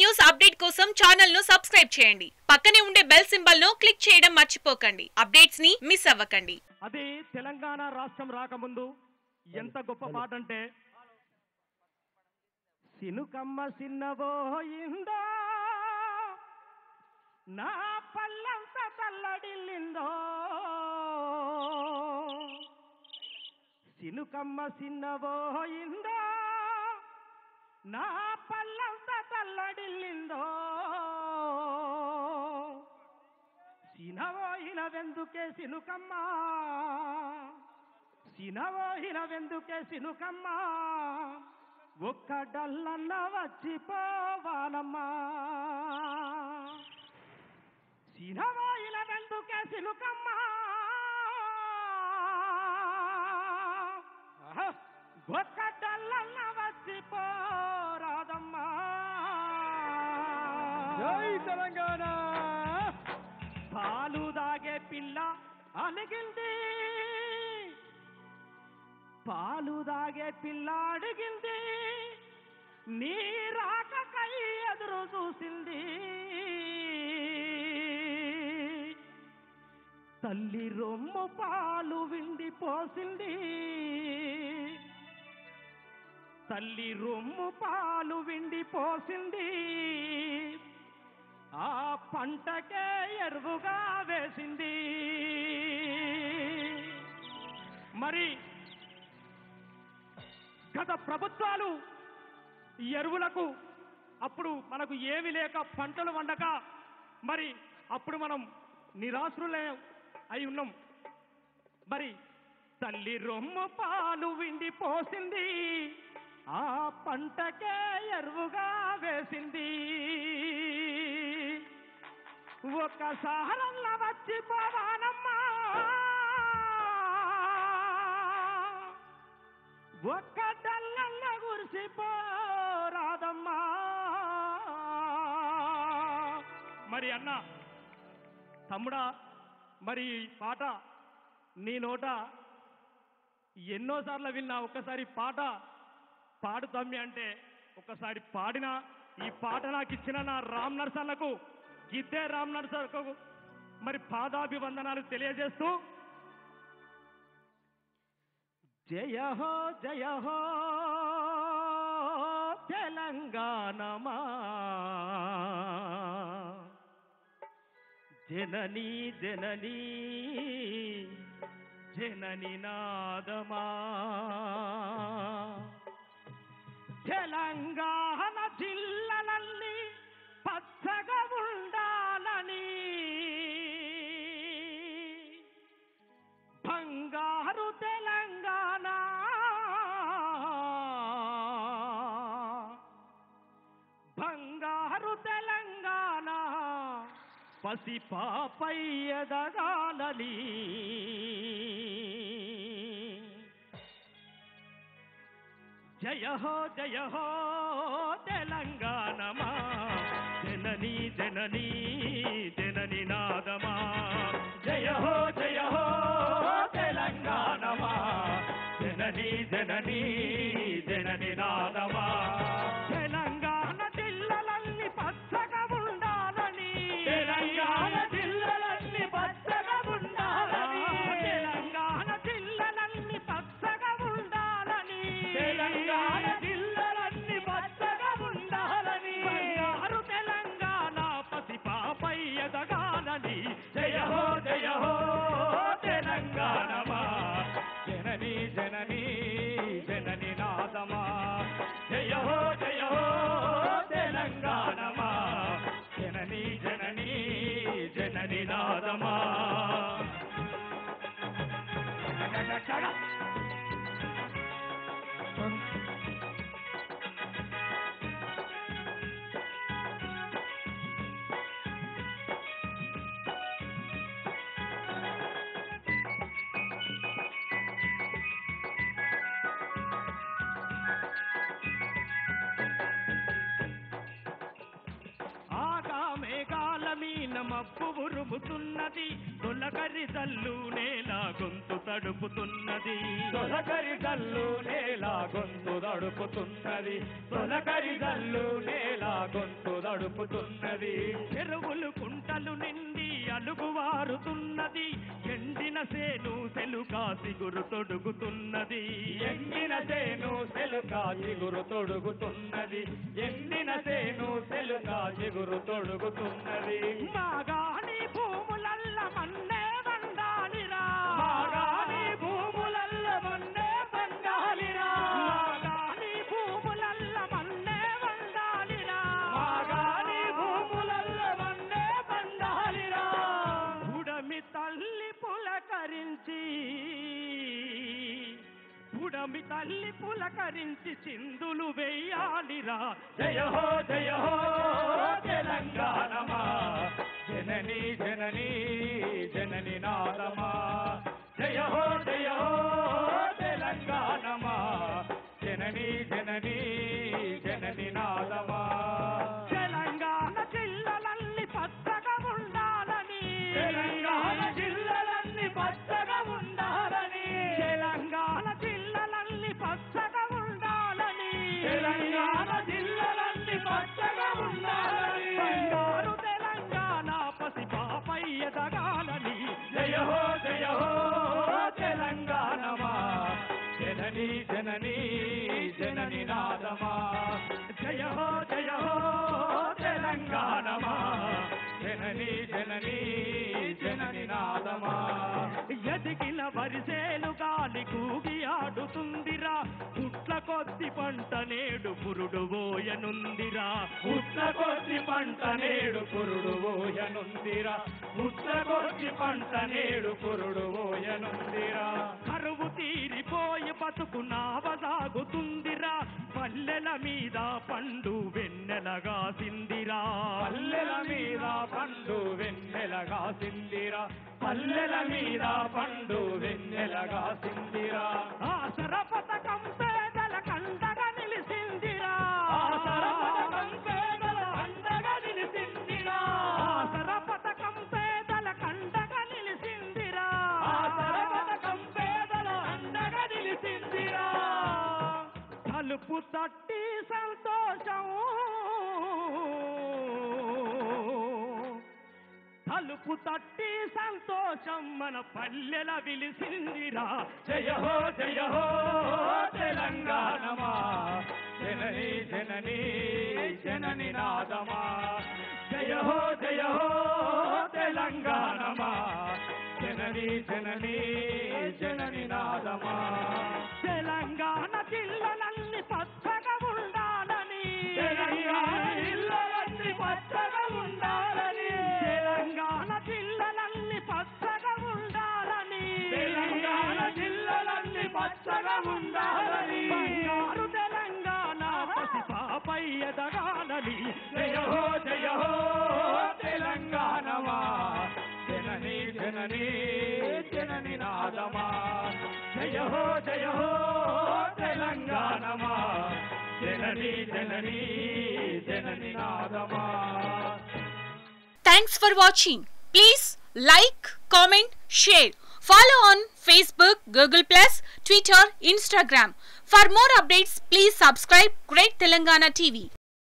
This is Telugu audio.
న్యూస్ అప్డేట్ కోసం ఛానల్ ను సబ్స్క్రైబ్ చేయండి పక్కనే ఉండే బెల్ సింబల్ ను క్లిక్ చేయడం మర్చిపోకండి అప్డేట్స్ ని మిస్ అవ్వకండి అది తెలంగాణ రాష్ట్రం రాకముందు ఎంత గొప్ప పాట అంటే సినుకమ్మ సిన్నబోయిందో నా పల్లంత తల్లడిల్లిందో సినుకమ్మ సిన్నబోయిందో నా పల్లంత తల్లడిల్లిందో సినవోయిన వెందుకే సినుకమ్మా సినవోయిన వెందుకే సినుకమ్మా ఒక్క డల్లన్న వచ్చిపోవాలమ్మా సినవోయిన వెందుకే సినుకమ్మా ఆహా! ఒక్క డల్లన్న వచ్చిపోరాదమ్మా జై తెలంగాణ పాలు దాగే పిల్ల అలిగింది పాలు దాగే పిల్ల అడిగింది నీ రాకకై ఎదురు చూసింది తల్లి రొమ్ము పాలు విండి పోసింది తల్లి రొమ్ము పాలు విండి పోసింది ఆ పంటకే ఎరువుగా వేసింది మరి గత ప్రభుత్వాలు ఈ ఎరువులకు అప్పుడు మనకు ఏమి లేక పంటలు వండక మరి అప్పుడు మనం నిరాశ్రులే అయి ఉన్నాం మరి తల్లి రొమ్మ పాలు విండి పోసింది ఆ పంటకే ఎరువుగా వేసింది ఒక్కసారల్లా వచ్చి పోవానమ్మా ఒక్క డల్లల్ల గురిసిపోరాదమ్మా మరి అన్న తమ్ముడా మరి ఈ పాట నీ నోట ఎన్నోసార్లు విన్నా ఒక్కసారి పాట పాడు తమ్మి అంటే ఒక్కసారి పాడిన ఈ పాట నాకు ఇచ్చిన నా రామ్ నర్సన్నకు గిద్దే రామ్ నర్సన్నకు మరి పాదాభివందనాలు తెలియజేస్తూ జయ హో జయ హో తెలంగాణమా జననీ జననీ జనని నాదమా తెలంగాణ జిల్లలన్నీ పచ్చగా ఉండాలని బంగారు తెలంగాణ బంగారు తెలంగాణ పసి పాపై ఎదగాలని జయ హో జయ హో తెలంగాణమా జననీ జననీ జనని నాదమా జయ హో జయ హో తెలంగాణమా జననీ జననీ జనని నాదమా తెలంగాణ జిల్లలన్నీ పచ్చగా ఉండాలని తెలంగాణ జిల్లలన్నీ పచ్చగా ఉండాలని తెలంగాణ జిల్లలన్నీ పచ్చగా ఉండాలని తెలంగాణ జిల్లలన్నీ పచ్చగా ఉండాలని బంగారు తెలంగాణ పసి పాపై ఎదగాలని జయ హో జయ హో తెలంగాణమా జనని జనని జనని నాదమా జయ హో మబ్బు ఉరుముతున్నది తొలకరి జల్లు నేల గొంతు తడుపుతున్నది తొలకరి జల్లు నేల గొంతు దడుపుతున్నది తొలకరి జల్లు నేల గొంతు దడుపుతున్నది చెరువులు కుంటలు నిండి అలుగు వారుతున్నది ఎండిన సేను సెలుకా సిగురు తొడుగుతున్నది ఎండిన సేను సెలుక చిగురు తొడుగుతున్నది ఎండిన సేను సెలుక చిగురు తొడుగుతున్నది మాగాని భూములల్ల మన్నే వండాలిరా మాగాని భూములల్ల మన్నే పండాలిరా మాగాని భూములల్ల మన్నే వండాలిరా మాగాని భూములల్ల మన్నే పండాలిరా ఉడమి తల్లి పులకరించి ఉడమి తల్లి పులకరించి చిందులు వెయ్యాలిరా జయ హో జయ హో తెలంగాణమా జనని జనని జనని నాదమా జయ హో జయ హో తెలంగాణమా జనని జనని జనని నాదమా తెలంగాణ జిల్లలల్లి పచ్చగా ఉండాలని తెలంగాణ జిల్లలన్నీ పచ్చగా ఉండాలని తెలంగాణ జిల్లలల్లి పచ్చగా ఉండాలని తెలంగాణ జిల్లలన్నీ పచ్చగా ఉండాలని బంగారు తెలంగాణ పసిపాపై ఎదగాలని జయ హో జయ హో తెలంగాణమా జనని జనని జనని నాదమా జయ హో జయ హో తెలంగాణమా జనని జనని జనని నాదమా ఎదిగిన వరిసేలు గాలి కూగి ఆడుతుందిరా పుట్ల కొద్ది పంట నేడు పురుడు పోయనుందిరా పుట్ల కొద్ది పంట నేడు పురుడు ఓయనుందిరా పుట్ల కొద్ది పంట నేడు పురుడు ఓయనుందిరా కరువు తీరిపోయి బతుకు నావసాగుతుందిరా పల్లెల మీద పండు వెన్నెలగా సిందిరా పల్లెల మీద పండు వెన్నెలగా సిందిరా పల్లెల మీద పండు వెన్నెలగా సిందిరా ఆసర పథకం పేదల కండగా నిలిసిందిరా ఆసర పథకం పేదల అండగా నిలిసిందిరా ఆసర పథకం పేదల కండగా నిలిసిందిరా ఆసర పథకం పేదల అండగా నిలిసిందిరా తలుపు తట్టి సంతోషం తలుపు తట్టి సంతోషం మన పల్లెల విలిసిందిరా జయ హో జయ హో తెలంగాణమా జనని జనని జనని నాదమా జయ హో జయ హో తెలంగాణమా జనని జనని జనని నాదమా తెలంగాణ జిల్లలన్నీ పచ్చగా ఉండాలని తెలంగాణ ఇళ్ళలన్నీ పచ్చగా ఉండాలని తెలంగాణ జిల్లలన్నీ పచ్చగా ఉండాలని తెలంగాణ జిల్లలన్నీ పచ్చగా ఉండాలని బంగారు తెలంగాణ పసిపాపై ఎదగాలని జయ హో జయ హో తెలంగాణమా జనని జనని జనని నాదమా జయ హో జయ హో తెలంగాణమా జనని జనని జనని నాదమా Thanks for watching. Please like, comment, share. Follow on Facebook, Google Plus, Twitter, Instagram. For more updates, please subscribe Great Telangana TV.